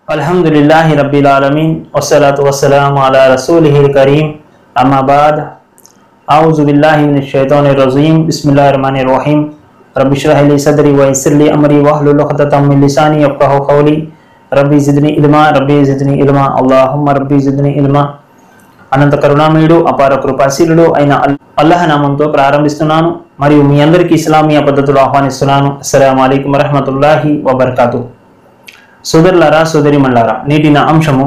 الحمد لله رب العالمين والصلاة والسلام على رسوله الكريم أما بعد أعوذ بالله من الشيطان الرجيم بسم الله الرحمن الرحيم رب اشرح لي صدري ويسر لي أمري واحلل عقدة من لساني يفقهوا قولي ربي زدني علما ربي زدني علما اللهم ربي زدني علما అనంత కరుణామయుడు అపార కృపాశీలుడు అయిన అల్- అల్లాహ్ నామంతో ప్రారంభిస్తున్నాను మరియు మీ అందరికీ ఇస్లామీయ పద్ధతులు ఆహ్వానిస్తున్నాను అస్సలం అయికం వరహమతుల్లాహి వబర్కాతు సోదరులారా సోదరిమల్లారా నేటి నా అంశము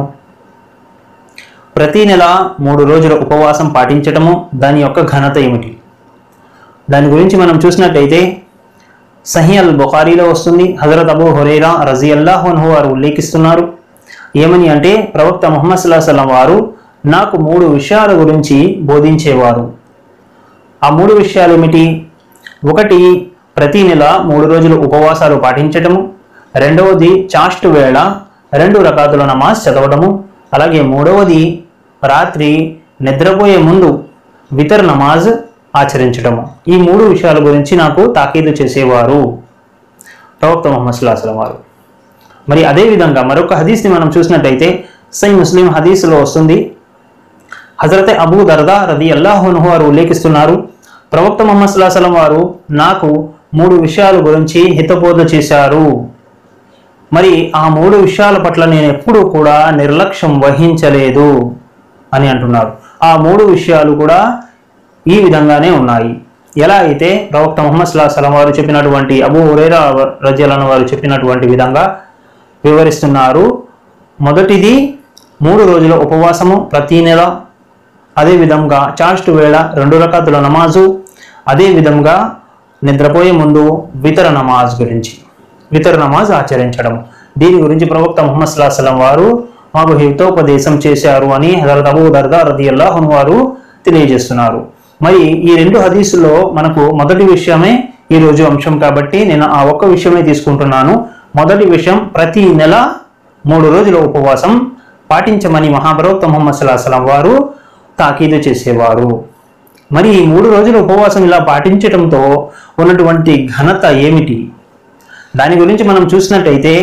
ప్రతి నెల మూడు రోజుల ఉపవాసం పాటించటము దాని యొక్క ఘనత ఏమిటి దాని గురించి మనం చూసినట్లయితే సహీ అల్ బుఖారీలో వస్తుంది హజరత్ అబూ హురైరా రజీ అల్లాహు అన్హు వారు ఉల్లేఖిస్తున్నారు ఏమని అంటే ప్రవక్త ముహమ్మద్ సల్లాహ్ సల్లం వారు నాకు మూడు విషయాల గురించి బోధించేవారు ఆ మూడు విషయాలు ఏమిటి ఒకటి ప్రతి నెల మూడు రోజులు ఉపవాసాలు పాటించటము రెండవది చాస్ట్ వేళ రెండు రకాతుల నమాజ్ చదవడము అలాగే మూడవది రాత్రి నిద్రపోయే ముందు వితర్ నమాజ్ ఆచరించడము ఈ మూడు విషయాల గురించి నాకు తాకీదు చేసేవారు ప్రవక్త ముహమ్మద్ సుల్లాహం వారు మరి అదే విధంగా మరొక హదీస్ని మనం చూసినట్టయితే సై ముస్లిం హదీస్లో వస్తుంది హజరత్ అబూ దర్దా రది అల్లాహును వారు ఉల్లేఖిస్తున్నారు ప్రవక్త ముహమ్మద్ సుల్లాహ్ సలం వారు నాకు మూడు విషయాల గురించి హితబోధ చేశారు మరి ఆ మూడు విషయాల పట్ల నేను ఎప్పుడూ కూడా నిర్లక్ష్యం వహించలేదు అని అంటున్నారు ఆ మూడు విషయాలు కూడా ఈ విధంగానే ఉన్నాయి ఎలా అయితే ప్రవక్త ముహమ్మద్ సుల్లాహ్ సలం వారు చెప్పినటువంటి అబూ హురేరా రజలను వారు చెప్పినటువంటి విధంగా వివరిస్తున్నారు మొదటిది మూడు రోజుల ఉపవాసము ప్రతి నెల అదే విధంగా చాస్ట్ వేళ రెండు రకాతుల నమాజు అదే విధంగా నిద్రపోయే ముందు వితర నమాజ్ గురించి వితర నమాజ్ ఆచరించడం దీని గురించి ప్రవక్త ముహమ్మద్ సల్లాహ్ సలం వారు మాకు హితోపదేశం చేశారు అని హజరత్ అబూ దర్దా రది అల్లాహన్ వారు తెలియజేస్తున్నారు మరి ఈ రెండు హదీసుల్లో మనకు మొదటి విషయమే ఈ రోజు అంశం కాబట్టి నేను ఆ ఒక్క విషయమే తీసుకుంటున్నాను మొదటి విషయం ప్రతి నెల మూడు రోజుల ఉపవాసం పాటించమని మహాప్రవక్త ముహమ్మద్ సల్లాహ్ సలం వారు తాకీదు చేసేవారు మరి ఈ మూడు రోజుల ఉపవాసం ఇలా పాటించడంతో ఉన్నటువంటి ఘనత ఏమిటి దాని గురించి మనం చూసినట్టయితే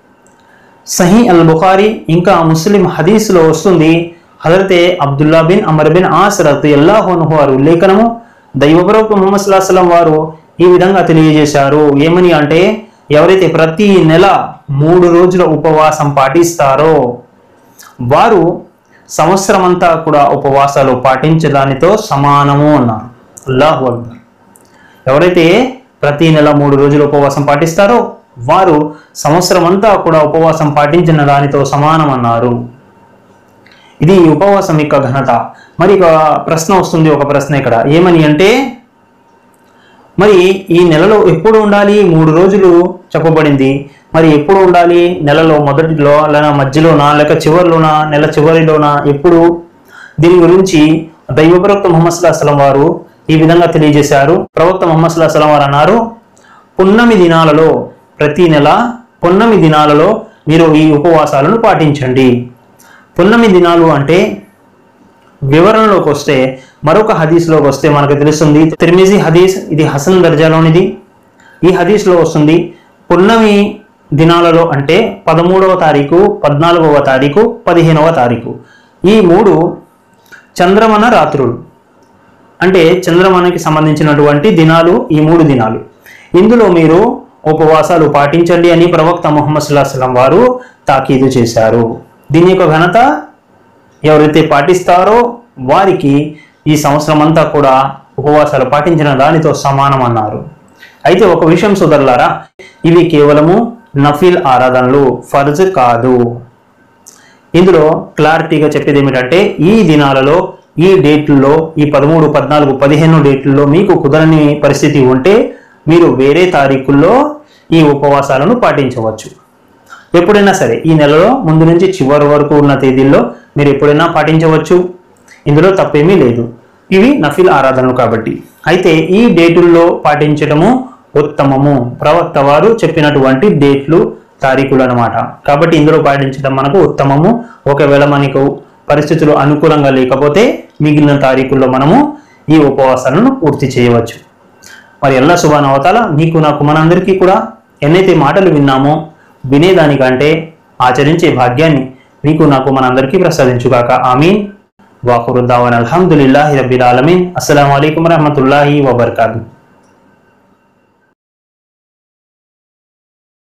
సహీ అల్ బుఖారి ఇంకా ముస్లిం హదీస్లో వస్తుంది హజరతే Abdullah bin Amr bin Aas రత్ అల్లాహోను వారు ఉల్లేఖనము దైవప్రవక్త ముహమ్మద్ సల్లాహ్ సలం వారు ఈ విధంగా తెలియజేశారు ఏమని అంటే ఎవరైతే ప్రతి నెల మూడు రోజుల ఉపవాసం పాటిస్తారో వారు సంవత్సరం అంతా కూడా ఉపవాసాలు పాటించడానితో సమానము అన్నారు అల్లాహు అక్బర్ ఎవరైతే ప్రతి నెల మూడు రోజులు ఉపవాసం పాటిస్తారో వారు సంవత్సరం అంతా కూడా ఉపవాసం పాటించిన దానితో సమానం అన్నారు ఇది ఈ ఉపవాసం యొక్క ఘనత మరి ఒక ప్రశ్న వస్తుంది ఒక ప్రశ్న ఇక్కడ ఏమని అంటే మరి ఈ నెలలో ఎప్పుడు ఉండాలి మూడు రోజులు చెప్పబడింది మరి ఎప్పుడు ఉండాలి నెలలో మొదటిలో లేదా మధ్యలోనా లేక చివరిలోనా నెల చివరిలోనా ఎప్పుడు దీని గురించి దైవప్రవక్త ముహమ్మద్ సుల్లాహ్ సలం వారు ఈ విధంగా తెలియజేశారు ప్రవక్త ముహమ్మద్ సుల్లాహ్ సలం వారు అన్నారు పున్నమి దినాలలో ప్రతి నెల పున్నమి దినాలలో మీరు ఈ ఉపవాసాలను పాటించండి పున్నమి దినాలు అంటే వివరణలోకి వస్తే మరొక హదీస్లోకి వస్తే మనకు తెలుస్తుంది తిర్మిజీ హదీస్ ఇది హసన్ దర్జాలోనిది ఈ హదీస్లో వస్తుంది పున్నమి దినాలలో అంటే పదమూడవ తారీఖు పద్నాలుగవ తారీఖు పదిహేనవ తారీఖు ఈ మూడు చంద్రమన రాత్రులు అంటే చంద్రమనకి సంబంధించినటువంటి దినాలు ఈ మూడు దినాలు ఇందులో మీరు ఉపవాసాలు పాటించండి అని ప్రవక్త ముహమ్మద్ సుల్లాహ్ సలం వారు తాకీదు చేశారు దీని యొక్క ఘనత ఎవరైతే పాటిస్తారో వారికి ఈ సంవత్సరం అంతా కూడా ఉపవాసాలు పాటించిన దానితో సమానం అన్నారు అయితే ఒక విషయం సోదరులారా ఇవి కేవలము నఫిల్ ఆరాధనలు ఫర్జ్ కాదు ఇందులో క్లారిటీగా చెప్పేది ఏమిటంటే ఈ దినాలలో ఈ డేట్లలో ఈ పదమూడు పద్నాలుగు పదిహేను డేట్లలో మీకు కుదరని పరిస్థితి ఉంటే మీరు వేరే తారీఖుల్లో ఈ ఉపవాసాలను పాటించవచ్చు ఎప్పుడైనా సరే ఈ నెలలో ముందు నుంచి చివరి వరకు ఉన్న తేదీల్లో మీరు ఎప్పుడైనా పాటించవచ్చు ఇందులో తప్పేమీ లేదు ఇవి నఫిల్ ఆరాధనలు కాబట్టి అయితే ఈ డేటుల్లో పాటించడము ఉత్తమము ప్రవక్త వారు చెప్పినటువంటి డేట్లు తారీఖులు అనమాట కాబట్టి ఇందులో పాటించడం మనకు ఉత్తమము ఒకవేళ మనకు పరిస్థితులు అనుకూలంగా లేకపోతే మిగిలిన తారీఖుల్లో మనము ఈ ఉపవాసాలను పూర్తి చేయవచ్చు మరి అల్లా సుబాన్ అవతాల నీకు నాకు మనందరికీ కూడా ఎన్నైతే మాటలు విన్నామో వినేదానికంటే ఆచరించే భాగ్యాన్ని మీకు నాకు మనందరికీ ప్రసాదించుగాక ఆమీన్ వాకురుద్దావన్ అల్హమ్దులిల్లాహి రబ్బిల్ ఆలమీన్ అస్సలం అయికం వరహమతుల్లాహి వబర్కాతు